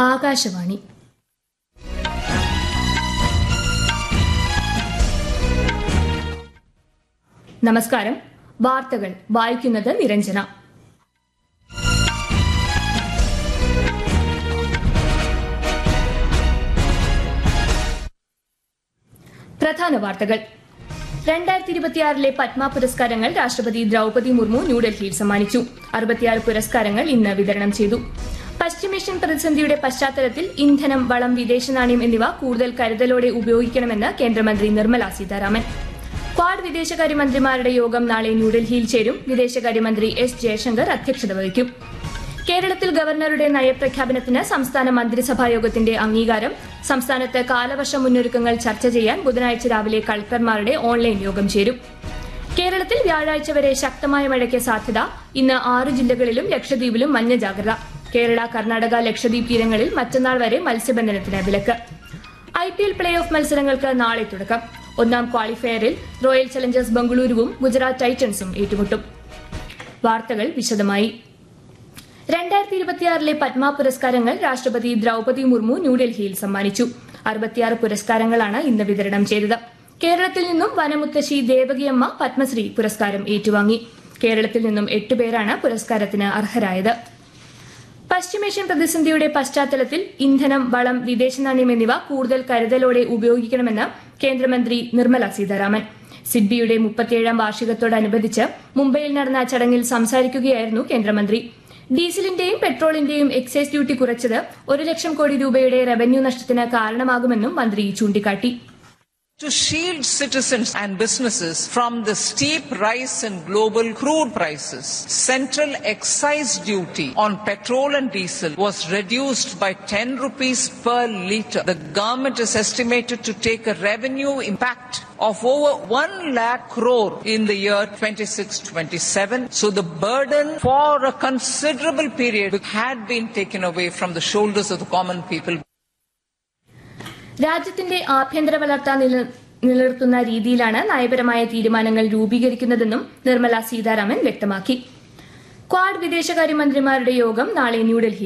ആകാശവാണി നമസ്കാരം വാർത്തകൾ വായിക്കുന്നത് നിരഞ്ജന പ്രധാന വാർത്തകൾ രണ്ടായിരത്തി ഇരുപത്തിയാറിലെ പത്മ പുരസ്കാരങ്ങൾ രാഷ്ട്രപതി ദ്രൌപതി മുർമു ന്യൂഡൽഹിയിൽ സമ്മാനിച്ചു അറുപത്തിയാറ് പുരസ്കാരങ്ങൾ ഇന്ന് വിതരണം ചെയ്തു പശ്ചിമേഷ്യൻ പ്രതിസന്ധിയുടെ പശ്ചാത്തലത്തിൽ ഇന്ധനം വളം വിദേശ നാണ്യം എന്നിവ കൂടുതൽ കരുതലോടെ ഉപയോഗിക്കണമെന്ന് കേന്ദ്രമന്ത്രി നിർമ്മല സീതാരാമൻ ക്വാഡ് വിദേശകാര്യമന്ത്രിമാരുടെ യോഗം നാളെ ന്യൂഡൽഹിയിൽ ചേരും വിദേശകാര്യമന്ത്രി എസ് ജയശങ്കർ അധ്യക്ഷത വഹിക്കും കേരളത്തിൽ ഗവർണറുടെ നയപ്രഖ്യാപനത്തിന് സംസ്ഥാന മന്ത്രിസഭാ യോഗത്തിന്റെ അംഗീകാരം സംസ്ഥാനത്ത് കാലവർഷ മുന്നൊരുക്കങ്ങൾ ചർച്ച ചെയ്യാൻ ബുധനാഴ്ച രാവിലെ കളക്ടർമാരുടെ ഓൺലൈൻ യോഗം ചേരും കേരളത്തിൽ വ്യാഴാഴ്ച വരെ ശക്തമായ മഴയ്ക്ക് സാധ്യത ഇന്ന് ആറ് ജില്ലകളിലും ലക്ഷദ്വീപിലും മഞ്ഞ ജാഗ്രത കേരള കർണാടക ലക്ഷദ്വീപ് തീരങ്ങളിൽ മറ്റന്നാൾ വരെ മത്സ്യബന്ധനത്തിന് വിലക്ക് I P L play off മത്സരങ്ങൾക്ക് നാളെ തുടക്കം ഒന്നാം ക്വാളിഫയറിൽ റോയൽ ചലഞ്ചേഴ്സ് ബംഗളൂരുവും ഗുജറാത്ത് ടൈറ്റൻസും ഏറ്റുമുട്ടും വാർത്തകൾ വിശദമായി രണ്ടായിരത്തി ഇരുപത്തിയാറിലെ പത്മ പുരസ്കാരങ്ങൾ രാഷ്ട്രപതി ദ്രൌപതി മുർമു ന്യൂഡൽഹിയിൽ സമ്മാനിച്ചു അറുപത്തിയാറ് പുരസ്കാരങ്ങളാണ് ഇന്ന് വിതരണം ചെയ്തത് കേരളത്തിൽ നിന്നും വനമുത്തശ്ശി ദേവകിയമ്മ പത്മശ്രീ പുരസ്കാരം ഏറ്റുവാങ്ങി കേരളത്തിൽ നിന്നും എട്ടുപേരാണ് പുരസ്കാരത്തിന് അർഹരായത് പശ്ചിമേഷ്യൻ പ്രതിസന്ധിയുടെ പശ്ചാത്തലത്തിൽ ഇന്ധനം വളം വിദേശ നാണ്യം എന്നിവ കൂടുതൽ കരുതലോടെ ഉപയോഗിക്കണമെന്ന് കേന്ദ്രമന്ത്രി നിർമ്മല സീതാരാമൻ സിഡ്ബിയുടെ മുപ്പത്തിയേഴാം വാർഷികത്തോടനുബന്ധിച്ച് മുംബൈയിൽ നടന്ന ചടങ്ങിൽ സംസാരിക്കുകയായിരുന്നു കേന്ദ്രമന്ത്രി ഡീസലിന്റെയും പെട്രോളിന്റെയും എക്സൈസ് ഡ്യൂട്ടി കുറച്ചത് ഒരു ലക്ഷം കോടി രൂപയുടെ റവന്യൂ നഷ്ടത്തിന് കാരണമാകുമെന്നും മന്ത്രി ചൂണ്ടിക്കാട്ടി to shield citizens and businesses from the steep rise in global crude prices. Central excise duty on petrol and diesel was reduced by 10 rupees per litre. The government is estimated to take a revenue impact of over 1 lakh crore in the year 26-27. So the burden for a considerable period had been taken away from the shoulders of the common people. രാജ്യത്തിന്റെ ആഭ്യന്തര വളർച്ച നില- നിലനിർത്തുന്ന രീതിയിലാണ് നയപരമായ തീരുമാനങ്ങൾ രൂപീകരിക്കുന്നതെന്നും നിർമ്മല സീതാരാമൻ വ്യക്തമാക്കി quad വിദേശകാര്യമന്ത്രിമാരുടെ യോഗം നാളെ ന്യൂഡൽഹിയിൽ